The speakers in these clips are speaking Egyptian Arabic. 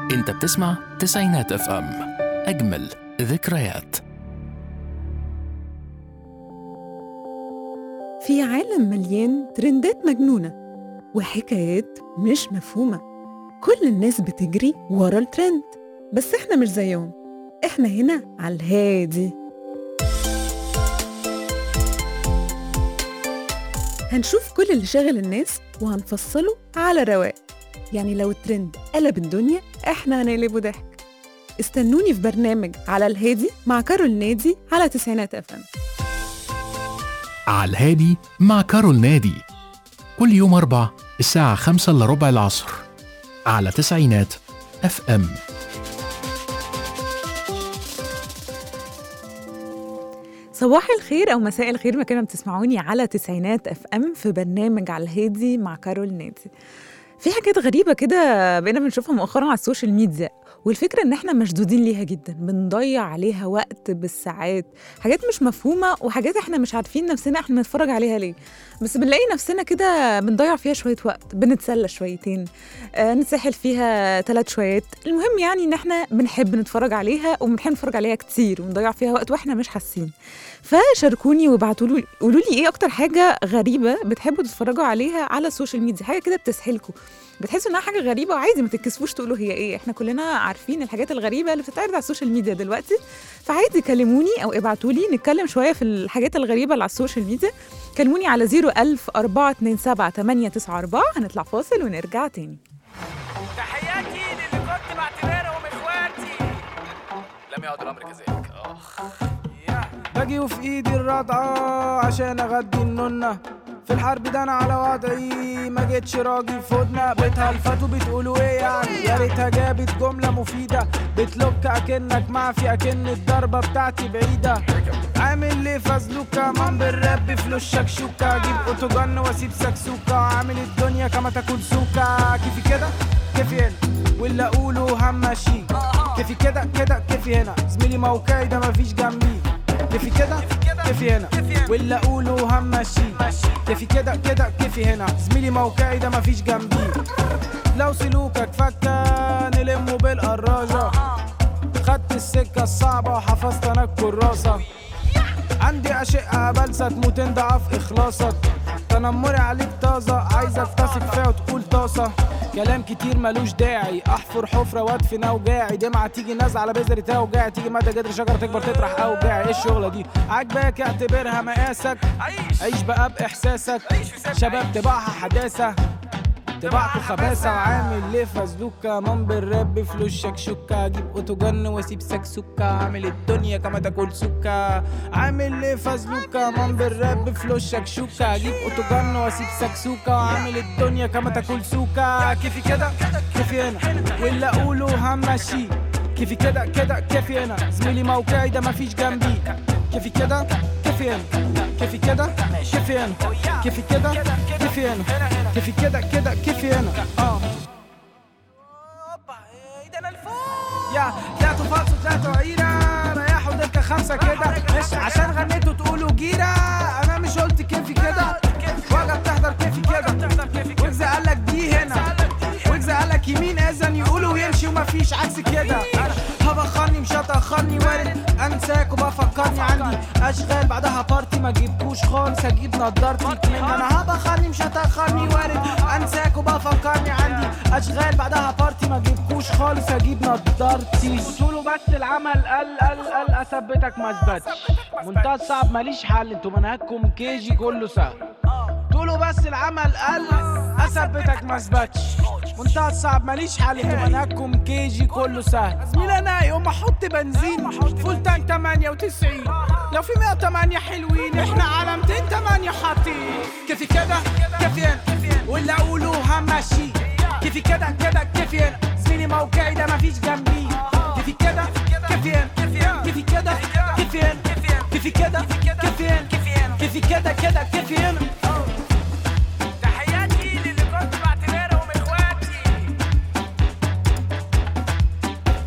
انت بتسمع تسعينات اف ام اجمل ذكريات في عالم مليان ترندات مجنونة وحكايات مش مفهومة كل الناس بتجري ورا الترند بس احنا مش زيهم احنا هنا على الهادي هنشوف كل اللي شاغل الناس وهنفصله على رواق يعني لو الترند قلب الدنيا احنا هنقلبه ضحك استنوني في برنامج على الهادي مع كارول نادي على تسعينات اف ام على الهادي مع كارول نادي كل يوم أربع الساعة خمسة إلا ربع العصر على تسعينات اف ام صباح الخير او مساء الخير مكان ما بتسمعوني على تسعينات اف ام في برنامج على الهادي مع كارول نادي في حاجات غريبه كده بقينا بنشوفها مؤخرا على السوشيال ميديا والفكره ان احنا مشدودين ليها جدا بنضيع عليها وقت بالساعات حاجات مش مفهومه وحاجات احنا مش عارفين نفسنا احنا بنتفرج عليها ليه بس بنلاقي نفسنا كده بنضيع فيها شويه وقت بنتسلى شويتين آه نتسحل فيها ثلاث شويات المهم يعني ان احنا بنحب نتفرج عليها وبنحب نتفرج عليها كتير ونضيع فيها وقت واحنا مش حاسين فشاركوني وابعتوا لي قولوا لي ايه اكتر حاجه غريبه بتحبوا تتفرجوا عليها على السوشيال ميديا حاجه كده بتسحلكم بتحسوا انها حاجه غريبه وعادي ما تتكسفوش تقولوا هي ايه احنا كلنا عارفين الحاجات الغريبه اللي بتتعرض على السوشيال ميديا دلوقتي فعادي كلموني او ابعتوا لي نتكلم شويه في الحاجات الغريبه اللي على السوشيال ميديا كلموني على 01000 427 894 هنطلع فاصل ونرجع تاني تحياتي للي كنت بعتبرهم اخواتي لم يعد الامر كذلك اخ باجي وفي ايدي الرضعة عشان اغدي النونة في الحرب ده انا على وضعي ما جيتش راجل فودنا بتهلفتوا بتقولوا ايه يعني يا ريتها جابت جملة مفيدة بتلوك اكنك معفي اكن الضربة بتاعتي بعيدة عامل ليه فازلوكا مان بالراب فلوس شكشوكة اجيب اوتوجن واسيب سكسوكة عامل الدنيا كما تاكل سوكا كيفي كده كيفي هنا واللي اقوله همشي كيفي كده كده كيفي هنا زميلي موقعي ده مفيش جنبي كيفي كده كيفي هنا واللي اقوله همشي كيفي كده كده كيفي هنا زميلي موقعي ده مفيش جنبي لو سلوكك فكة نلمه بالقراجة خدت السكة الصعبة وحفظت انا الكراسة عندي أشقة بلسة تموت ضعف إخلاصك تنمري عليك طازة عايزك تثق فيها وتقول طاسة كلام كتير ملوش داعي احفر حفرة وادفن اوجاعي دمعة تيجي نازعة على بذرة اوجاعي تيجي مدى جدر شجرة تكبر تطرح اوجاعي ايه الشغلة دي عاجباك اعتبرها مقاسك عيش عيش بقى باحساسك عيش في سكة شباب طباعها حداثة طباعته خباثة وعامل ليه فزلوكة من بالراب بفلوس شكشوكة اجيب اوتوجن واسيب سكسوكة عامل الدنيا كما تاكل سكة عامل ليه فزلوكة من بالراب بفلوس شكشوكة اجيب اوتوجن واسيب سكسوكة عامل الدنيا كما تاكل سوكة كيفي كده كيفي هنا واللي اقوله همشي كيفي كده كده كيفي هنا زميلي موقعي ده مفيش جنبي كيفي كده كيفي هنا كيفي كده كيفي هنا كيفي كده كيفي هنا كيفي كده كده كيفي هنا اه اوبا ايه ده انا الفوق يا طلعتوا فالصو طلعتوا عيرة ريحوا دكة خمسة كده مش عشان غنيتوا تقولوا جيرة أنا مش قلت كيفي كده وجا بتحضر كيفي كده ويجز قالك دي هنا ويجز قالك يمين إذن يقولوا ويمشي ومفيش عكس كده هبخرني مش هتأخرني وارد أنساك وبفكرني عندي أشغال بعدها بارتي ما جبتوش خالص هجيب نضارتي كمان أنا هبخرني مش هتأخرني وارد أنساك وبفكرني عندي أشغال بعدها بارتي ما جبتوش خالص هجيب نضارتي قولوا بس العمل قل قل قل أثبتك ما اثبتش منتهى الصعب ماليش حل انتوا منهجكم كيجي كله سهل تقولوا بس العمل قل اثبتك ما اثبتش منتهى الصعب ماليش حل انتوا منهجكم كيجي كله سهل زميل انا يوم ما احط بنزين فول تانك 98 لو في 108 حلوين احنا على 208 حاطين كيفي كده كيفي هنا واللي اقوله همشي كيفي كده كده كيفي هنا زميلي موقعي ده مفيش جنبي كيفي كده كيفي هنا كيفي كده كيفي هنا كيفي كده كيفي هنا كيفي كده كده كيفي هنا تحياتي للي كنت بعتبرهم اخواتي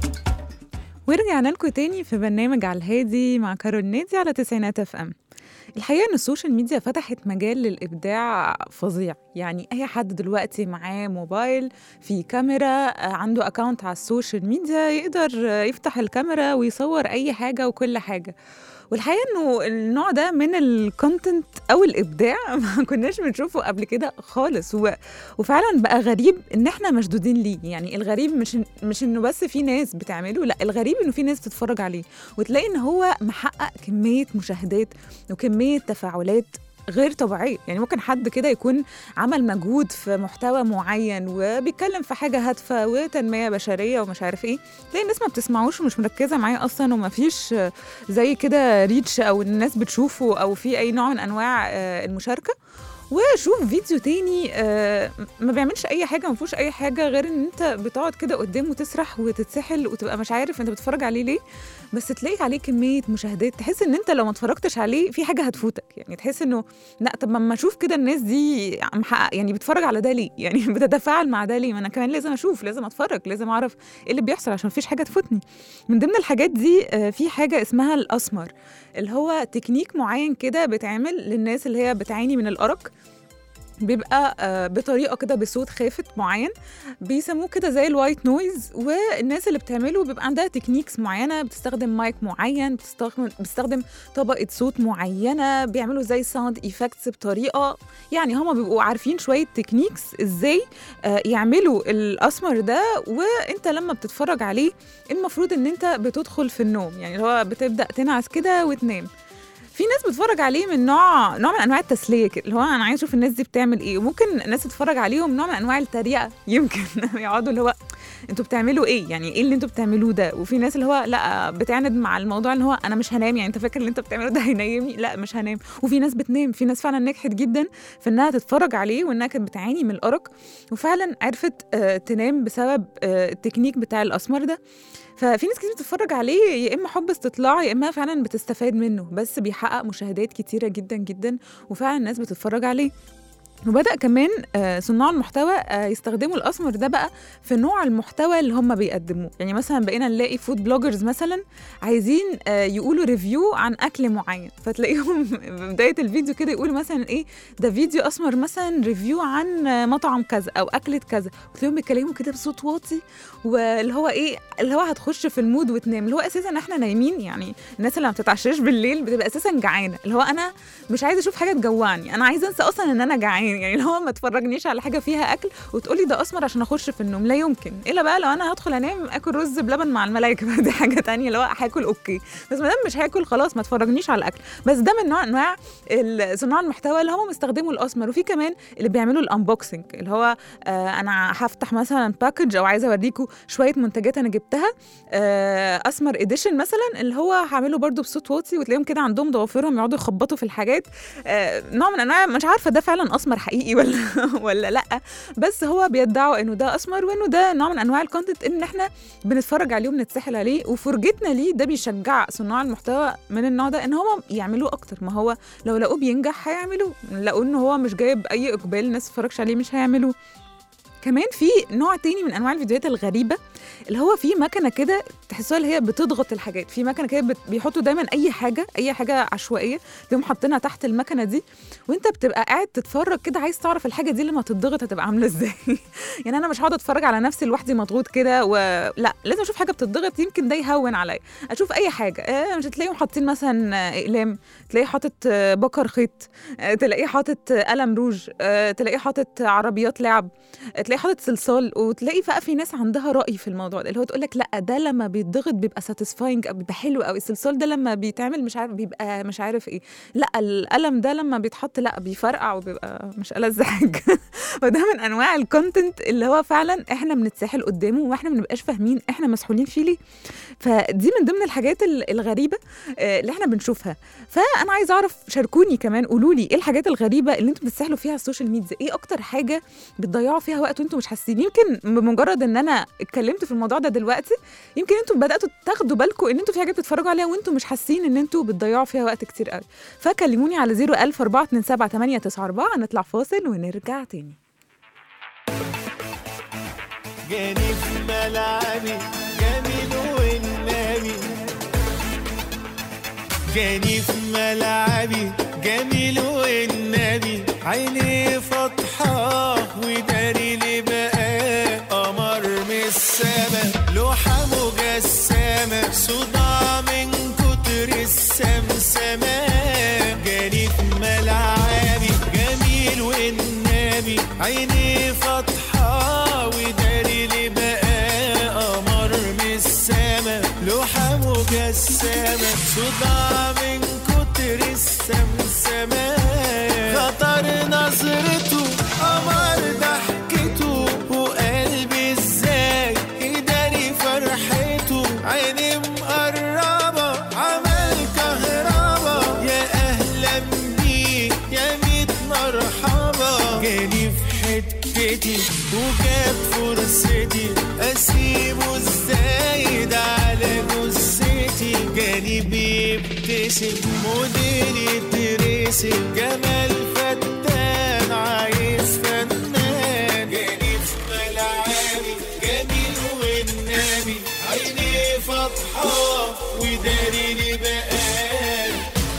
ورجعنا لكم تاني في برنامج على الهادي مع كارول نادي على تسعينات اف ام الحقيقة إن السوشيال ميديا فتحت مجال للإبداع فظيع يعني أي حد دلوقتي معاه موبايل في كاميرا آه، عنده أكاونت على السوشيال ميديا يقدر آه، يفتح الكاميرا ويصور أي حاجة وكل حاجة والحقيقة إنه النوع ده من الكونتنت أو الإبداع ما كناش بنشوفه قبل كده خالص و... وفعلا بقى غريب إن إحنا مشدودين ليه يعني الغريب مش إن- مش إنه بس في ناس بتعمله لا الغريب إنه في ناس بتتفرج عليه وتلاقي إن هو محقق كمية مشاهدات وكمية تفاعلات غير طبيعية يعني ممكن حد كده يكون عمل مجهود في محتوى معين وبيتكلم في حاجة هادفة وتنمية بشرية ومش عارف ايه تلاقي الناس ما بتسمعوش ومش مركزة معاه أصلا وما فيش زي كده ريتش أو الناس بتشوفه أو في أي نوع من أنواع آه، المشاركة وشوف فيديو تاني آه، ما بيعملش اي حاجه ما فيهوش اي حاجه غير ان انت بتقعد كده قدامه تسرح وتتسحل وتبقى مش عارف انت بتتفرج عليه ليه بس تلاقي عليه كميه مشاهدات تحس ان انت لو ما اتفرجتش عليه في حاجه هتفوتك يعني تحس انه لا طب ما اما اشوف كده الناس دي محقق يعني بتتفرج على ده ليه يعني بتتفاعل مع ده ليه ما انا كمان لازم اشوف لازم اتفرج لازم اعرف ايه اللي بيحصل عشان مفيش حاجه تفوتني من ضمن الحاجات دي آه، في حاجه اسمها الاسمر اللي هو تكنيك معين كده بيتعمل للناس اللي هي بتعاني من الارق بيبقى آه، بطريقه كده بصوت خافت معين بيسموه كده زي الوايت نويز والناس اللي بتعمله بيبقى عندها تكنيكس معينه بتستخدم مايك معين بتستخدم بتستخدم طبقه صوت معينه بيعملوا زي ساوند ايفكتس بطريقه يعني هما بيبقوا عارفين شويه تكنيكس ازاي آه، يعملوا الاسمر ده وانت لما بتتفرج عليه المفروض ان انت بتدخل في النوم يعني اللي هو بتبدا تنعس كده وتنام في ناس بتتفرج عليه من نوع نوع من انواع التسليه كده اللي هو انا عايز اشوف الناس دي بتعمل ايه وممكن الناس تتفرج عليهم نوع من انواع التريقه يمكن يقعدوا اللي هو انتوا بتعملوا ايه يعني ايه اللي انتوا بتعملوه ده وفي ناس اللي هو لا بتعند مع الموضوع اللي هو انا مش هنام يعني انت فاكر اللي انت بتعمله ده هينيمني لا مش هنام وفي ناس بتنام في ناس فعلا نجحت جدا في انها تتفرج عليه وانها كانت بتعاني من الارق وفعلا عرفت آه، تنام بسبب آه، التكنيك بتاع الاسمر ده ففي ناس كتير بتتفرج عليه يا اما حب استطلاع يا اما فعلا بتستفاد منه بس بيحقق مشاهدات كتيره جدا جدا وفعلا الناس بتتفرج عليه وبدأ كمان آه، صناع المحتوى آه، يستخدموا الأسمر ده بقى في نوع المحتوى اللي هم بيقدموه يعني مثلا بقينا نلاقي فود بلوجرز مثلا عايزين آه، يقولوا ريفيو عن أكل معين فتلاقيهم بداية الفيديو كده يقولوا مثلا إيه ده فيديو أسمر مثلا ريفيو عن آه، مطعم كذا أو أكلة كذا وتلاقيهم بيتكلموا كده بصوت واطي واللي هو إيه اللي هو هتخش في المود وتنام اللي هو أساسا إحنا نايمين يعني الناس اللي ما بتتعشاش بالليل بتبقى أساسا جعانة اللي هو أنا مش عايزة أشوف حاجة تجوعني أنا عايزة أنسى أصلا إن أنا جعان يعني اللي هو ما تفرجنيش على حاجة فيها أكل وتقولي ده أسمر عشان أخش في النوم لا يمكن إلا بقى لو أنا هدخل أنام آكل رز بلبن مع الملايكة بقى دي حاجة تانية اللي هو هاكل أوكي بس ما دام مش هاكل خلاص ما تفرجنيش على الأكل بس ده من نوع أنواع ال- صناع المحتوى اللي هم بيستخدموا الأسمر وفي كمان اللي بيعملوا الأنبوكسنج اللي هو آه أنا هفتح مثلا باكج أو عايزة أوريكم شوية منتجات أنا جبتها آه أسمر إديشن مثلا اللي هو هعمله برضو بصوت واطي وتلاقيهم كده عندهم ضوافرهم يقعدوا يخبطوا في الحاجات آه نوع من انواع مش عارفه ده فعلا اسمر حقيقي ولا ولا لا بس هو بيدعوا انه ده اسمر وانه ده نوع من انواع الكونتنت ان احنا بنتفرج عليه وبنتسحل عليه وفرجتنا ليه ده بيشجع صناع المحتوى من النوع ده ان هم يعملوه اكتر ما هو لو لقوه بينجح هيعملوه لقوا ان هو مش جايب اي اقبال الناس تتفرجش عليه مش هيعملوه كمان في نوع تاني من انواع الفيديوهات الغريبه اللي هو في مكنه كده تحسوها اللي هي بتضغط الحاجات في مكنه كده بت- بيحطوا دايما اي حاجه اي حاجه عشوائيه تقوم حاطينها تحت المكنه دي وانت بتبقى قاعد تتفرج كده عايز تعرف الحاجه دي لما تتضغط هتبقى عامله ازاي يعني انا مش هقعد اتفرج على نفسي لوحدي مضغوط كده ولا لازم اشوف حاجه بتتضغط يمكن ده يهون عليا اشوف اي حاجه آه، مش هتلاقيهم حاطين مثلا آه، اقلام تلاقيه حاطط آه، بكر خيط آه، تلاقيه حاطط آه، قلم روج آه، تلاقيه حاطط عربيات لعب آه، تلاقيه حاطط صلصال وتلاقي بقى في ناس عندها راي في الموضوع ده اللي هو تقول لك لا ده لما بيتضغط بيبقى ساتيسفاينج او بيبقى حلو قوي الصلصال ده لما بيتعمل مش عارف بيبقى مش عارف ايه لا القلم ده لما بيتحط لا بيفرقع وبيبقى مش ألذ حاجه وده من انواع الكونتنت اللي هو فعلا احنا بنتسحل قدامه واحنا ما بنبقاش فاهمين احنا مسحولين فيه ليه فدي من ضمن الحاجات ال- الغريبه آه، اللي احنا بنشوفها فانا عايزه اعرف شاركوني كمان قولوا لي ايه الحاجات الغريبه اللي انتم بتسحلوا فيها على السوشيال ميديا ايه اكتر حاجه بتضيعوا فيها وقت وانتم مش حاسين يمكن بمجرد ان انا اتكلمت في الموضوع ده دلوقتي يمكن انتم بداتوا تاخدوا بالكم ان انتم في حاجات بتتفرجوا عليها وانتم مش حاسين ان انتم بتضيعوا فيها وقت كتير قوي فكلموني على 01000 427 هنطلع فاصل ونرجع تاني جاني في ملعبي جميل والنبي جاني في ملعبي جميل والنبي عيني فاتحة وداري لي بقى قمر من السما لوحة مجسمة صداع من كتر السمسمة جالي في ملعبي جميل والنبي عيني فاتحة وداري لي بقى قمر من السما لوحة مجسمة صداع من كتر السمسمة خطر نظرته قمر ضحكته وقلبي ازاي يداري فرحته عيني مقربة عمل كهربا يا أهلا بيه يا ميت مرحبا جاني في حتتي وجاب فرصتي أسيبه ازاي ده على جثتي جاني بيبتسم مديري ترسم جمال فتان عايز فنان جاني في ملعبي جميل والنبي عيني فاتحة وداري لي بقال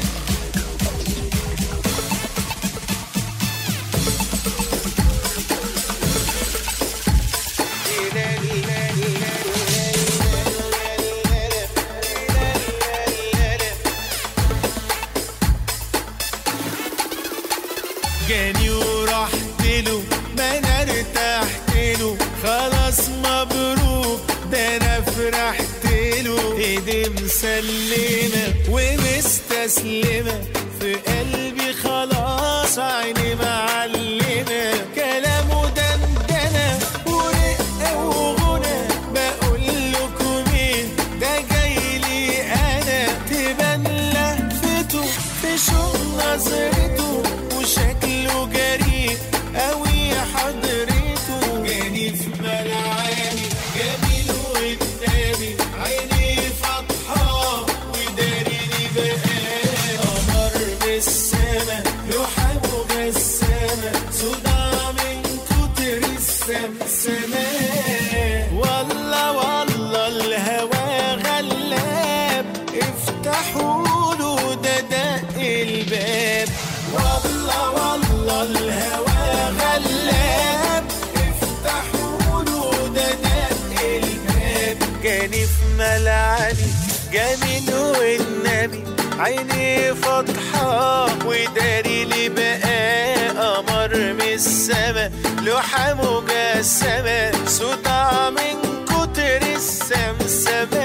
جاني ورحت له ما انا ارتحت له خلاص مبروك ده انا فرحت له ايدي مسلمه ومستسلمه في قلبي خلاص عيني معلمه كلامه دندنه ورق وغنى بقول لكم ايه ده جاي لي انا تبان لهفته في شوق نظرته وشكله جريء قوي حضرته جاني في ملعبي جميل والنبي عيني فاتحة وداري لي بقى قمر بالسما لوحة مجسمة صداع من كتر السمسمة والله والله الهوى غلاب افتحوا له ده دق الباب والله والله الهوى غلاب افتحوا له ده دق الباب جاني في ملعبي جميل والنبي عيني فاتحة وداري لي بقى قمر من السما لوحة مجسمة صداع من كتر السمسمة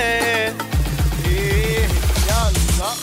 إيه يلا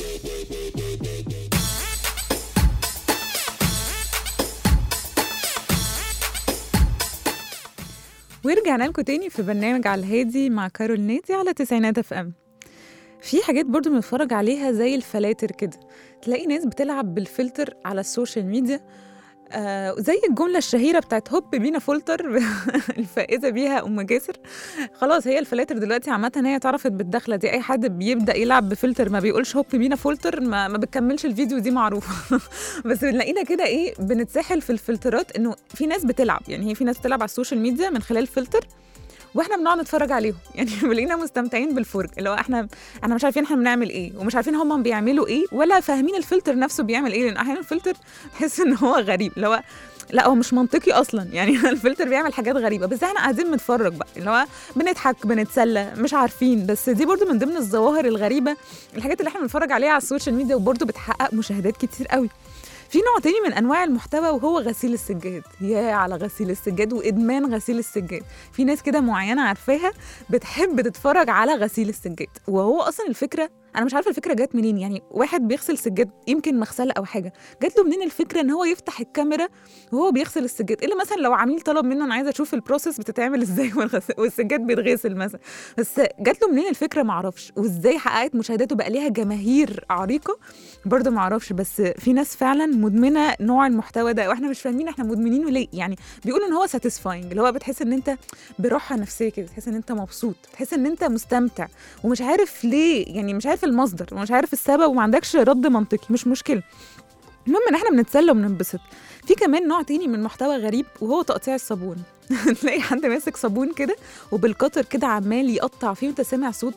ورجعنا لكم تاني في برنامج على الهادي مع كارول نادي على تسعينات اف ام في حاجات برضو بنتفرج عليها زي الفلاتر كده تلاقي ناس بتلعب بالفلتر على السوشيال ميديا آه زي الجملة الشهيرة بتاعت هوب بينا فلتر الفائزة بيها أم جاسر خلاص هي الفلاتر دلوقتي عامة هي اتعرفت بالدخلة دي أي حد بيبدأ يلعب بفلتر ما بيقولش هوب بينا فلتر ما, ما بتكملش الفيديو دي معروفة بس بنلاقينا كده إيه بنتسحل في الفلترات إنه في ناس بتلعب يعني هي في ناس بتلعب على السوشيال ميديا من خلال فلتر واحنا بنقعد نتفرج عليهم يعني بنلاقينا مستمتعين بالفرج اللي هو احنا احنا مش عارفين احنا بنعمل ايه ومش عارفين هم بيعملوا ايه ولا فاهمين الفلتر نفسه بيعمل ايه لان احيانا الفلتر تحس ان هو غريب اللي هو لا هو مش منطقي اصلا يعني الفلتر بيعمل حاجات غريبه بس احنا قاعدين بنتفرج بقى اللي هو بنضحك بنتسلى مش عارفين بس دي برضو من ضمن الظواهر الغريبه الحاجات اللي احنا بنتفرج عليها على السوشيال ميديا وبرضو بتحقق مشاهدات كتير قوي في نوع تاني من انواع المحتوى وهو غسيل السجاد يا على غسيل السجاد وادمان غسيل السجاد في ناس كده معينه عارفاها بتحب تتفرج على غسيل السجاد وهو اصلا الفكره انا مش عارفه الفكره جت منين يعني واحد بيغسل سجاد يمكن مغسله او حاجه جات له منين الفكره ان هو يفتح الكاميرا وهو بيغسل السجاد الا مثلا لو عميل طلب منه انا عايزه اشوف البروسيس بتتعمل ازاي والغس- والسجاد بيتغسل مثلا بس جات له منين الفكره معرفش وازاي حققت مشاهداته بقى ليها جماهير عريقه برضه معرفش بس في ناس فعلا مدمنه نوع المحتوى ده واحنا مش فاهمين احنا مدمنينه ليه يعني بيقولوا ان هو ساتيسفاينج اللي هو بتحس ان انت براحه نفسيه كده تحس ان انت مبسوط تحس ان انت مستمتع ومش عارف ليه يعني مش عارف المصدر ومش عارف السبب وما عندكش رد منطقي مش مشكله المهم ان احنا بنتسلى وبننبسط في كمان نوع تاني من محتوى غريب وهو تقطيع الصابون تلاقي حد ماسك صابون كده وبالقطر كده عمال يقطع فيه وانت سامع صوت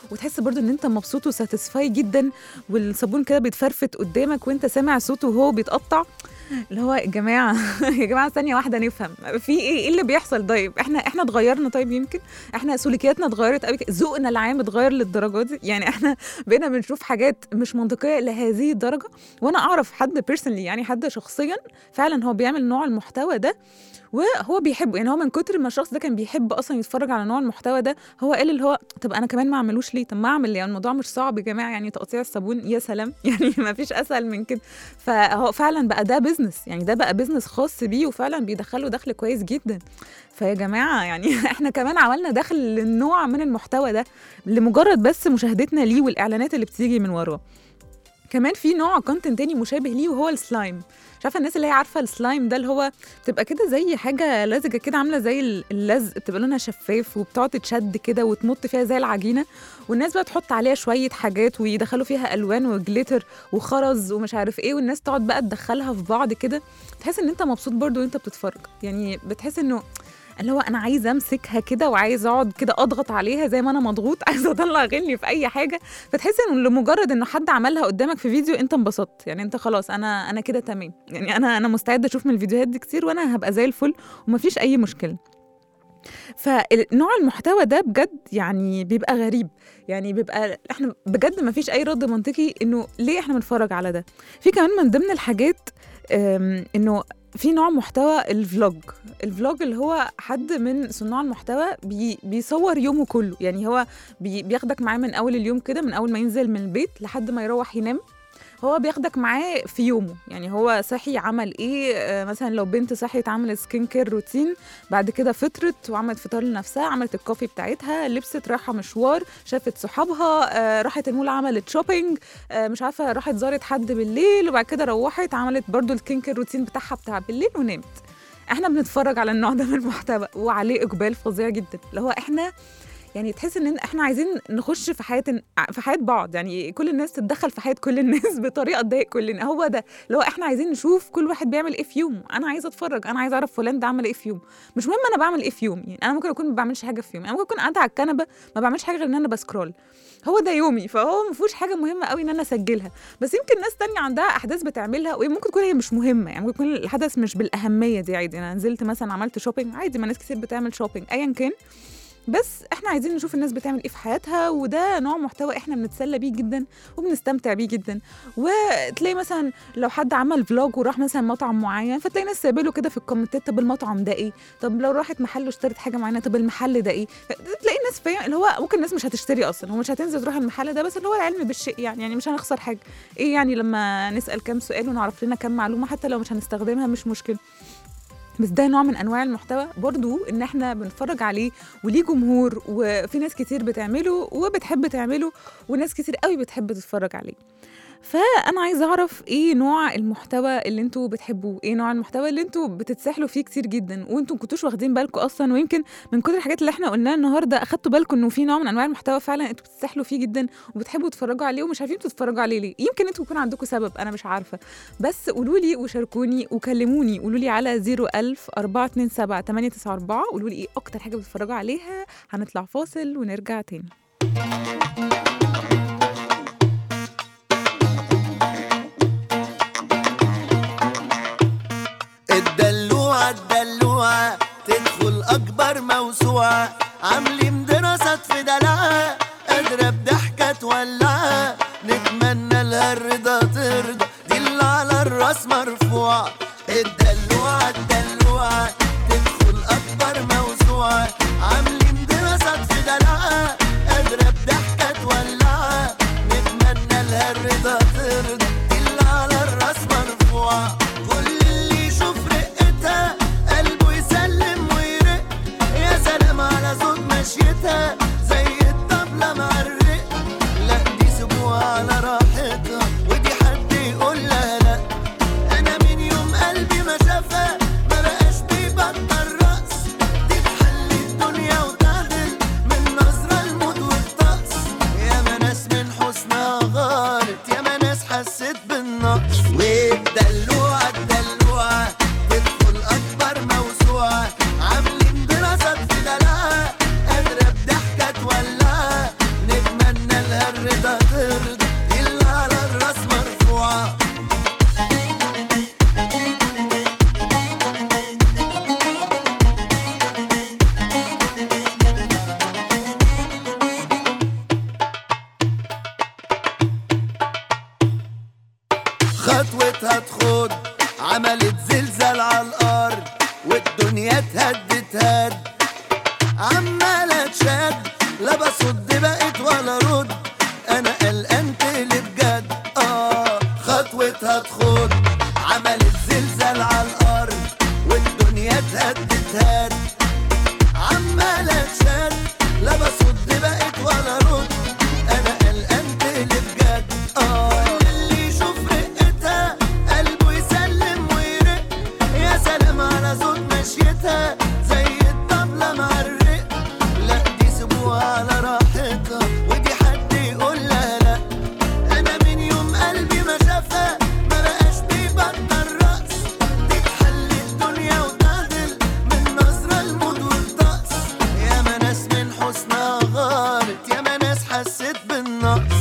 وتحس برضو ان انت مبسوط وساتسفاي جدا والصابون كده بيتفرفت قدامك وانت سامع صوته وهو بيتقطع اللي هو يا جماعه يا جماعه ثانيه واحده نفهم في ايه ايه اللي بيحصل طيب احنا احنا اتغيرنا طيب يمكن احنا سلوكياتنا اتغيرت قوي كده. ذوقنا العام اتغير للدرجه دي يعني احنا بقينا بنشوف حاجات مش منطقيه لهذه الدرجه وانا اعرف حد بيرسونلي يعني حد شخصيا فعلا هو بيعمل نوع المحتوى ده وهو بيحبه يعني هو من كتر ما الشخص ده كان بيحب اصلا يتفرج على نوع المحتوى ده هو قال اللي هو طب انا كمان ما اعملوش ليه طب ما اعمل يعني الموضوع مش صعب يا جماعه يعني تقطيع الصابون يا سلام يعني ما فيش اسهل من كده فهو فعلا بقى ده بيزنس يعني ده بقى بيزنس خاص بيه وفعلا بيدخله دخل كويس جدا فيا جماعه يعني احنا كمان عملنا دخل للنوع من المحتوى ده لمجرد بس مشاهدتنا ليه والاعلانات اللي بتيجي من وراه كمان في نوع كونتنت تاني مشابه ليه وهو السلايم مش عارفه الناس اللي هي عارفه السلايم ده اللي هو بتبقى كده زي حاجه لزجه كده عامله زي ال- اللزق بتبقى لونها شفاف وبتقعد تتشد كده وتمط فيها زي العجينه والناس بقى تحط عليها شويه حاجات ويدخلوا فيها الوان وجليتر وخرز ومش عارف ايه والناس تقعد بقى تدخلها في بعض كده تحس ان انت مبسوط برضو وانت بتتفرج يعني بتحس انه اللي هو انا عايزه امسكها كده وعايزه اقعد كده اضغط عليها زي ما انا مضغوط عايزه اطلع غلي في اي حاجه فتحس انه لمجرد انه حد عملها قدامك في فيديو انت انبسطت يعني انت خلاص انا انا كده تمام يعني انا انا مستعده اشوف من الفيديوهات دي كتير وانا هبقى زي الفل ومفيش اي مشكله فنوع المحتوى ده بجد يعني بيبقى غريب يعني بيبقى احنا بجد ما فيش اي رد منطقي انه ليه احنا بنتفرج على ده في كمان من ضمن الحاجات أم، انه في نوع محتوى الفلوج الفلوج اللي هو حد من صناع المحتوى بي بيصور يومه كله يعني هو بي بياخدك معاه من اول اليوم كده من اول ما ينزل من البيت لحد ما يروح ينام هو بياخدك معاه في يومه يعني هو صحي عمل ايه آه، مثلا لو بنت صحيت عملت سكين كير روتين بعد كده فطرت وعملت فطار لنفسها عملت الكوفي بتاعتها لبست رايحه مشوار شافت صحابها آه، راحت المول عملت شوبينج آه، مش عارفه راحت زارت حد بالليل وبعد كده روحت عملت برضو السكين كير روتين بتاعها بتاع بالليل ونامت احنا بنتفرج على النوع ده من المحتوى وعليه اقبال فظيع جدا اللي هو احنا يعني تحس ان احنا عايزين نخش في حياه في حياه بعض يعني كل الناس تتدخل في حياه كل الناس بطريقه تضايق كلنا هو ده اللي هو احنا عايزين نشوف كل واحد بيعمل ايه في يومه انا عايزه اتفرج انا عايزه اعرف فلان ده عمل ايه في يوم مش مهم انا بعمل ايه في يومي يعني انا ممكن اكون ما بعملش حاجه في يومي انا ممكن اكون قاعده على الكنبه ما بعملش حاجه غير ان انا بسكرول هو ده يومي فهو ما فيهوش حاجه مهمه قوي ان انا اسجلها بس يمكن ناس تانية عندها احداث بتعملها وممكن تكون هي مش مهمه يعني ممكن يكون الحدث مش بالاهميه دي عادي انا نزلت مثلا عملت شوبينج عادي ما ناس كتير بتعمل شوبينج ايا كان بس احنا عايزين نشوف الناس بتعمل ايه في حياتها وده نوع محتوى احنا بنتسلى بيه جدا وبنستمتع بيه جدا وتلاقي مثلا لو حد عمل فلوج وراح مثلا مطعم معين فتلاقي ناس سايبه له كده في الكومنتات طب المطعم ده ايه طب لو راحت محل واشترت حاجه معينه طب المحل ده ايه تلاقي الناس فاهم اللي هو ممكن الناس مش هتشتري اصلا هو مش هتنزل تروح المحل ده بس اللي هو العلم بالشيء يعني يعني مش هنخسر حاجه ايه يعني لما نسال كام سؤال ونعرف لنا كام معلومه حتى لو مش هنستخدمها مش مشكله بس ده نوع من انواع المحتوى برضو ان احنا بنتفرج عليه وليه جمهور وفي ناس كتير بتعمله وبتحب تعمله وناس كتير قوي بتحب تتفرج عليه فانا عايزه اعرف ايه نوع المحتوى اللي انتوا بتحبوه ايه نوع المحتوى اللي انتوا بتتسحلوا فيه كتير جدا وانتوا ما كنتوش واخدين بالكم اصلا ويمكن من كل الحاجات اللي احنا قلناها النهارده اخدتوا بالكم انه في نوع من انواع المحتوى فعلا انتوا بتتسحلوا فيه جدا وبتحبوا تتفرجوا عليه ومش عارفين تتفرجوا عليه ليه يمكن انتوا يكون عندكم سبب انا مش عارفه بس قولوا لي وشاركوني وكلموني قولوا لي على 01000 427 894 قولوا لي ايه اكتر حاجه بتتفرجوا عليها هنطلع فاصل ونرجع تاني الدلوعة الدلوعة تدخل أكبر موسوعة عاملين دراسات في دلعها قادرة بضحكة تولعها نتمنى لها الرضا ترضى دي اللي على الراس مرفوعة الدلوعة الدلوعة تدخل أكبر موسوعة عاملين دراسات في دلعها قادرة بضحكة تولعها نتمنى لها الرضا ترضى دي اللي على الراس مرفوعة كل اللي يشوف رقتها قلبه يسلم ويرق يا سلام على صوت مشيتها زي الطبلة مع الرق لا دي سيبوها على راحتها ودي حد يقول لها لا انا من يوم قلبي ما شافها ما الدنيا تهد تهد عمالة تشد لا بصد بقت ولا رد انا قلقان تقلب جد اه خطوتها تخد عملت زلزال على الارض والدنيا تهد تهد عمالة تشد لا بصد بقت ولا رد انا قلقان تقلب جد اه اللي يشوف رقتها قلبه يسلم ويرق يا سلام على صوت مشيتها زي الطبلة مع الرق لا دي سيبوها على راحتها ودي حد يقول لها لا انا من يوم قلبي ما شافها ما بقاش بيبطل رقص تتحل الدنيا وتعدل من نظرة المود والطقس يا ما ناس من حسنها غارت يا ما ناس حست بالنقص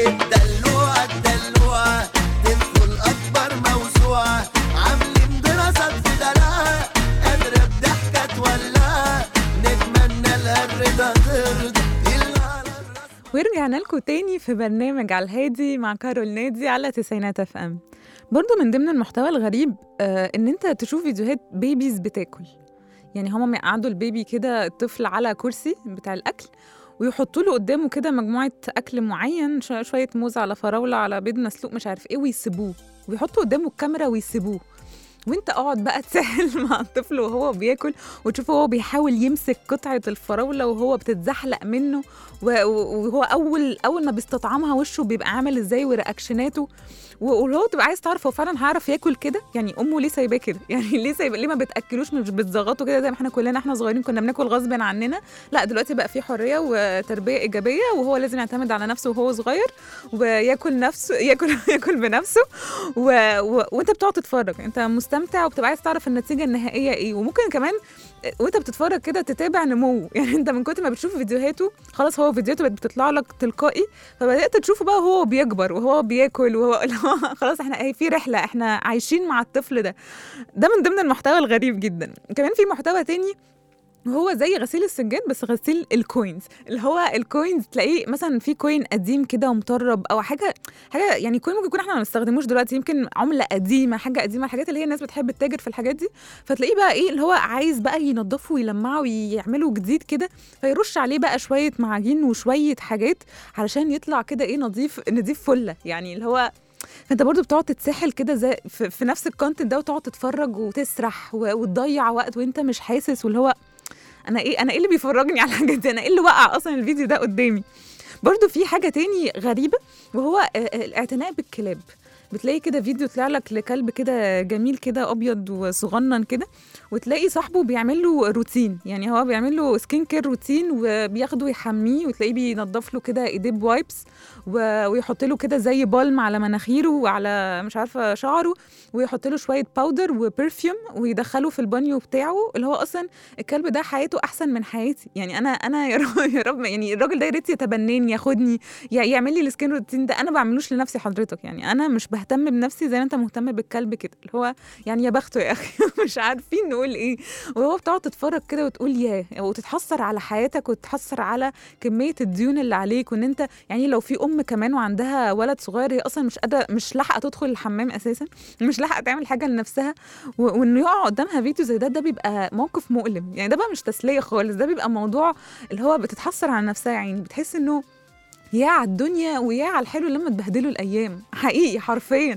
والدلوعة الدلوعة تدخل أكبر موسوعة عاملين دراسات في دلعها قادرة بضحكة تولعها نتمنى لها الرضا ترضى إلا على الراس ورجعنا لكم تاني في برنامج على الهادي مع كارول نادي على تسعينات اف ام برضو من ضمن المحتوى الغريب آه ان انت تشوف فيديوهات بيبيز بتاكل يعني هما يقعدوا البيبي كده الطفل على كرسي بتاع الاكل ويحطوا له قدامه كده مجموعه اكل معين شو- شويه موز على فراوله على بيض مسلوق مش عارف ايه ويسيبوه ويحطوا قدامه الكاميرا ويسيبوه وانت اقعد بقى تسهل مع الطفل وهو بياكل وتشوفه هو بيحاول يمسك قطعه الفراوله وهو بتتزحلق منه و- و- وهو اول اول ما بيستطعمها وشه بيبقى عامل ازاي ورياكشناته و- ولو تبقى عايز تعرف هو فعلا هيعرف ياكل كده يعني امه ليه سايباه كده يعني ليه سايبه ليه ما بتاكلوش مش بتزغطه كده زي ما احنا كلنا احنا صغيرين كنا بناكل غصب عننا لا دلوقتي بقى في حريه وتربيه ايجابيه وهو لازم يعتمد على نفسه وهو صغير وياكل نفسه ياكل ياكل بنفسه و... و... وانت بتقعد تتفرج انت مستمتع وبتبقى عايز تعرف النتيجه النهائيه ايه وممكن كمان وانت بتتفرج كده تتابع نموه يعني انت من كتر ما بتشوف فيديوهاته خلاص هو فيديوهاته بقت بتطلع لك تلقائي فبدات تشوفه بقى وهو بيكبر وهو بياكل وهو اللي هو خلاص احنا اهي في رحله احنا عايشين مع الطفل ده ده من ضمن المحتوى الغريب جدا كمان في محتوى تاني وهو زي غسيل السجاد بس غسيل الكوينز اللي هو الكوينز تلاقيه مثلا في كوين قديم كده ومطرب او حاجه حاجه يعني كوين ممكن يكون احنا ما بنستخدموش دلوقتي يمكن عمله قديمه حاجه قديمه الحاجات اللي هي الناس بتحب تتاجر في الحاجات دي فتلاقيه بقى ايه اللي هو عايز بقى ينضفه ويلمعه ويعمله جديد كده فيرش عليه بقى شويه معاجين وشويه حاجات علشان يطلع كده ايه نظيف نظيف فله يعني اللي هو فانت برضو بتقعد تتسحل كده زي في, في نفس الكونتنت ده وتقعد تتفرج وتسرح و- وتضيع وقت وانت مش حاسس واللي هو انا ايه انا ايه اللي بيفرجني على الحاجات دي انا ايه اللي وقع اصلا الفيديو ده قدامي برضو في حاجه تاني غريبه وهو آه، آه، الاعتناء بالكلاب بتلاقي كده فيديو طلع لك لكلب كده جميل كده ابيض وصغنن كده وتلاقي صاحبه بيعمل له روتين يعني هو بيعمل له سكين كير روتين وبياخده يحميه وتلاقيه بينضف له كده ايديه بوايبس و- ويحط له كده زي بالم على مناخيره وعلى مش عارفه شعره ويحط له شويه باودر وبرفيوم ويدخله في البانيو بتاعه اللي هو اصلا الكلب ده حياته احسن من حياتي يعني انا انا يا رب, يا رب يعني الراجل ده يا ريت يتبناني ياخدني يع- يعمل لي السكين روتين ده انا بعملوش لنفسي حضرتك يعني انا مش بهتم بنفسي زي ما انت مهتم بالكلب كده اللي هو يعني يا بخته يا اخي مش عارفين نقول ايه وهو بتقعد تتفرج كده وتقول ياه وتتحسر على حياتك وتتحسر على كميه الديون اللي عليك وان انت يعني لو في ام كمان وعندها ولد صغير هي اصلا مش قادره مش لاحقه تدخل الحمام اساسا مش لاحقه تعمل حاجه لنفسها و- وانه يقع قدامها فيديو زي ده ده بيبقى موقف مؤلم يعني ده بقى مش تسليه خالص ده بيبقى موضوع اللي هو بتتحسر على نفسها يعني بتحس انه يا على الدنيا ويا على الحلو لما تبهدلوا الايام حقيقي حرفيا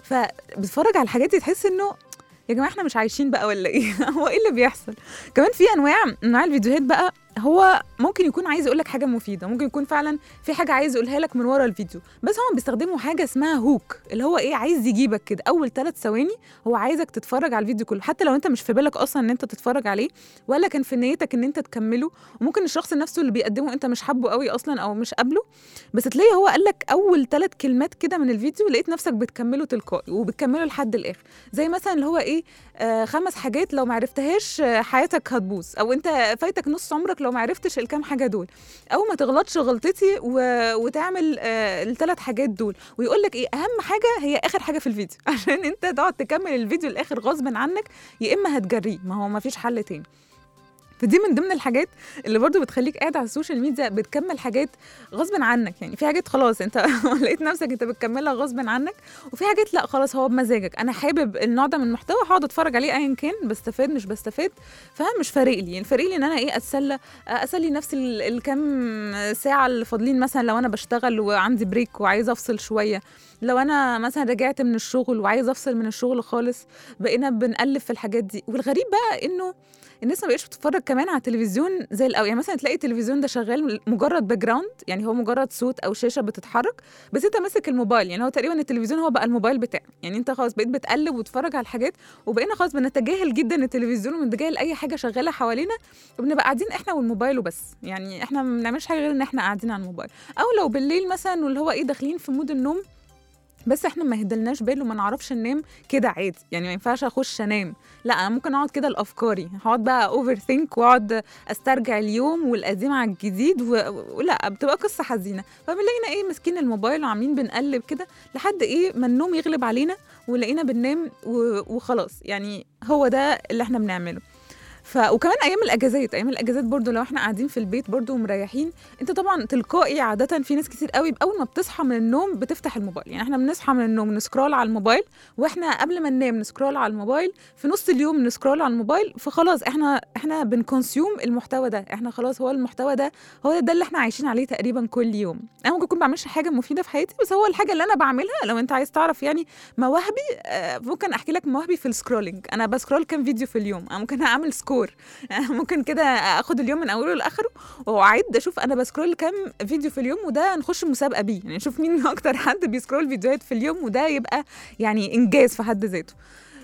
فبتتفرج على الحاجات دي تحس انه يا جماعه احنا مش عايشين بقى ولا ايه هو ايه اللي بيحصل كمان في انواع انواع الفيديوهات بقى هو ممكن يكون عايز يقول لك حاجه مفيده ممكن يكون فعلا في حاجه عايز يقولها لك من ورا الفيديو بس هم بيستخدموا حاجه اسمها هوك اللي هو ايه عايز يجيبك كده اول ثلاث ثواني هو عايزك تتفرج على الفيديو كله حتى لو انت مش في بالك اصلا ان انت تتفرج عليه ولا كان في نيتك ان انت تكمله وممكن الشخص نفسه اللي بيقدمه انت مش حابه قوي اصلا او مش قابله بس تلاقي هو قال لك اول ثلاث كلمات كده من الفيديو لقيت نفسك بتكمله تلقائي وبتكمله لحد الاخر زي مثلا اللي هو ايه آه خمس حاجات لو ما عرفتهاش آه، حياتك هتبوظ او انت فايتك نص عمرك لو ما عرفتش الكام حاجه دول او ما تغلطش غلطتي و... وتعمل آه الثلاث حاجات دول ويقول لك ايه اهم حاجه هي اخر حاجه في الفيديو عشان انت تقعد تكمل الفيديو الاخر غصب عنك يا اما هتجريه ما هو ما فيش حل تاني فدي من ضمن الحاجات اللي برضو بتخليك قاعد على السوشيال ميديا بتكمل حاجات غصب عنك يعني في حاجات خلاص انت لقيت نفسك انت بتكملها غصب عنك وفي حاجات لا خلاص هو بمزاجك انا حابب النوع ده من المحتوى هقعد اتفرج عليه ايا كان بستفاد مش بستفاد فمش فارق لي يعني فارق لي ان انا ايه اتسلى اسلي نفسي ال- الكام ساعه اللي فاضلين مثلا لو انا بشتغل وعندي بريك وعايزه افصل شويه لو انا مثلا رجعت من الشغل وعايزه افصل من الشغل خالص بقينا بنقلب في الحاجات دي والغريب بقى انه الناس ما بقتش بتتفرج كمان على التلفزيون زي الاول يعني مثلا تلاقي التلفزيون ده شغال مجرد باك جراوند يعني هو مجرد صوت او شاشه بتتحرك بس انت ماسك الموبايل يعني هو تقريبا التلفزيون هو بقى الموبايل بتاعك يعني انت خلاص بقيت بتقلب وتتفرج على الحاجات وبقينا خلاص بنتجاهل جدا التلفزيون ونتجاهل اي حاجه شغاله حوالينا وبنبقى قاعدين احنا والموبايل وبس يعني احنا ما بنعملش حاجه غير ان احنا قاعدين على الموبايل او لو بالليل مثلا واللي هو ايه داخلين في مود النوم بس احنا ما هدلناش بال وما نعرفش ننام كده عادي يعني ما ينفعش اخش انام لا انا ممكن اقعد كده لافكاري هقعد بقى اوفر ثينك واقعد استرجع اليوم والقديم على الجديد و... ولا بتبقى قصه حزينه فبنلاقينا ايه ماسكين الموبايل وعاملين بنقلب كده لحد ايه ما النوم يغلب علينا ولقينا بننام و... وخلاص يعني هو ده اللي احنا بنعمله ف... وكمان ايام الاجازات ايام الاجازات برضو لو احنا قاعدين في البيت برضو ومريحين انت طبعا تلقائي عاده في ناس كتير قوي اول ما بتصحى من النوم بتفتح الموبايل يعني احنا بنصحى من النوم نسكرول على الموبايل واحنا قبل ما ننام نسكرول على الموبايل في نص اليوم نسكرول على الموبايل فخلاص احنا احنا بنكونسيوم المحتوى ده احنا خلاص هو المحتوى ده هو ده اللي احنا عايشين عليه تقريبا كل يوم انا ممكن اكون بعملش حاجه مفيده في حياتي بس هو الحاجه اللي انا بعملها لو انت عايز تعرف يعني مواهبي آه، ممكن احكي لك مواهبي في السكرولينج انا بسكرول كام فيديو في اليوم انا ممكن اعمل سكور ممكن كده اخد اليوم من اوله لاخره واعد اشوف انا بسكرول كام فيديو في اليوم وده نخش مسابقه بيه يعني نشوف مين اكتر حد بيسكرول فيديوهات في اليوم وده يبقى يعني انجاز في حد ذاته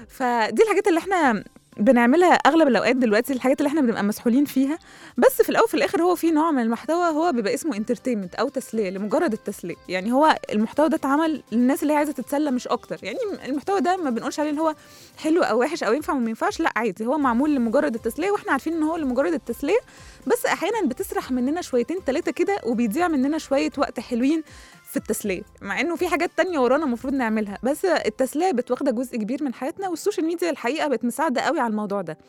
فدي الحاجات اللي احنا بنعملها اغلب الاوقات دلوقتي الحاجات اللي احنا بنبقى مسحولين فيها بس في الاول وفي الاخر هو في نوع من المحتوى هو بيبقى اسمه انترتينمنت او تسليه لمجرد التسليه يعني هو المحتوى ده اتعمل للناس اللي هي عايزه تتسلى مش اكتر يعني المحتوى ده ما بنقولش عليه ان هو حلو او وحش او ينفع وما ينفعش لا عادي هو معمول لمجرد التسليه واحنا عارفين ان هو لمجرد التسليه بس احيانا بتسرح مننا شويتين ثلاثه كده وبيضيع مننا شويه وقت حلوين في التسليه مع انه في حاجات تانية ورانا المفروض نعملها بس التسليه بتواخد جزء كبير من حياتنا والسوشيال ميديا الحقيقه بقت مساعده قوي على الموضوع ده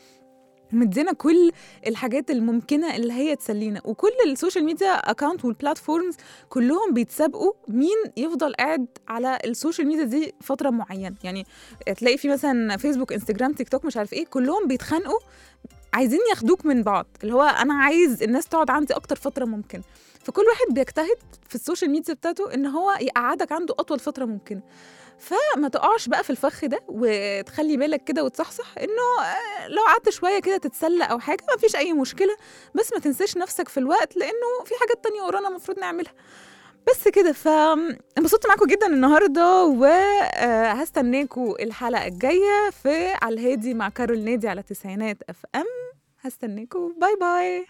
مدينا كل الحاجات الممكنه اللي هي تسلينا وكل السوشيال ميديا اكونت والبلاتفورمز كلهم بيتسابقوا مين يفضل قاعد على السوشيال ميديا دي فتره معينه يعني تلاقي في مثلا فيسبوك انستجرام تيك توك مش عارف ايه كلهم بيتخانقوا عايزين ياخدوك من بعض اللي هو انا عايز الناس تقعد عندي اكتر فتره ممكن فكل واحد بيجتهد في السوشيال ميديا بتاعته ان هو يقعدك عنده اطول فتره ممكنه فما تقعش بقى في الفخ ده وتخلي بالك كده وتصحصح انه آه، لو قعدت شويه كده تتسلى او حاجه ما فيش اي مشكله بس ما تنساش نفسك في الوقت لانه في حاجات تانية ورانا المفروض نعملها بس كده فانبسطت معاكم جدا النهارده وهستناكم الحلقه الجايه في على الهادي مع كارول نادي على تسعينات اف ام هستناكم باي باي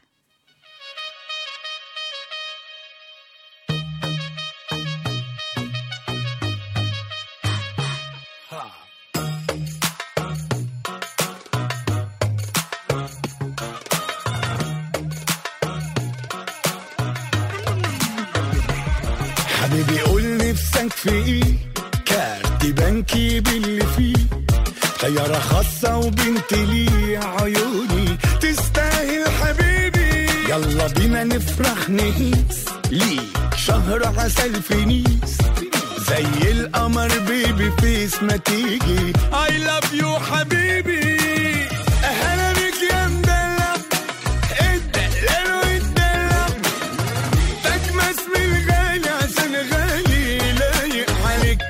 حبيبي قول نفسك في ايه كارت بنكي باللي فيه طيارة خاصة وبنت لي عيوني تستاهل حبيبي يلا بينا نفرح نهيس ليك شهر عسل في نيس زي القمر بيبي فيس ما تيجي I love you حبيبي اهلا بيك يا مدلع الدلال والدلع تكمس من الغالي عشان غالي لايق عليك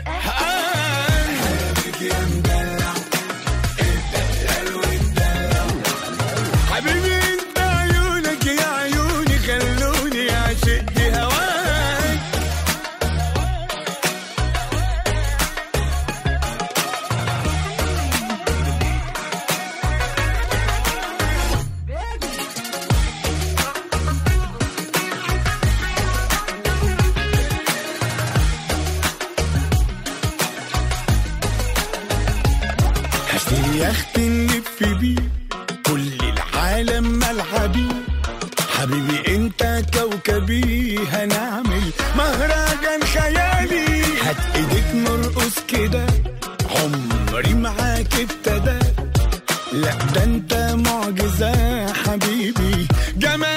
حبيبي يا مدلع الدلال والدلع حبيبي انت عيونك يا عيوني خلوني اعشق هواك هشتري يخت نلف بيه كل العالم ملعبي حبيبي انت كوكبي هنعمل مهرجان خيالي هات ايديك نرقص كده عمري معاك ابتدى لا ده انت معجزة حبيبي جمال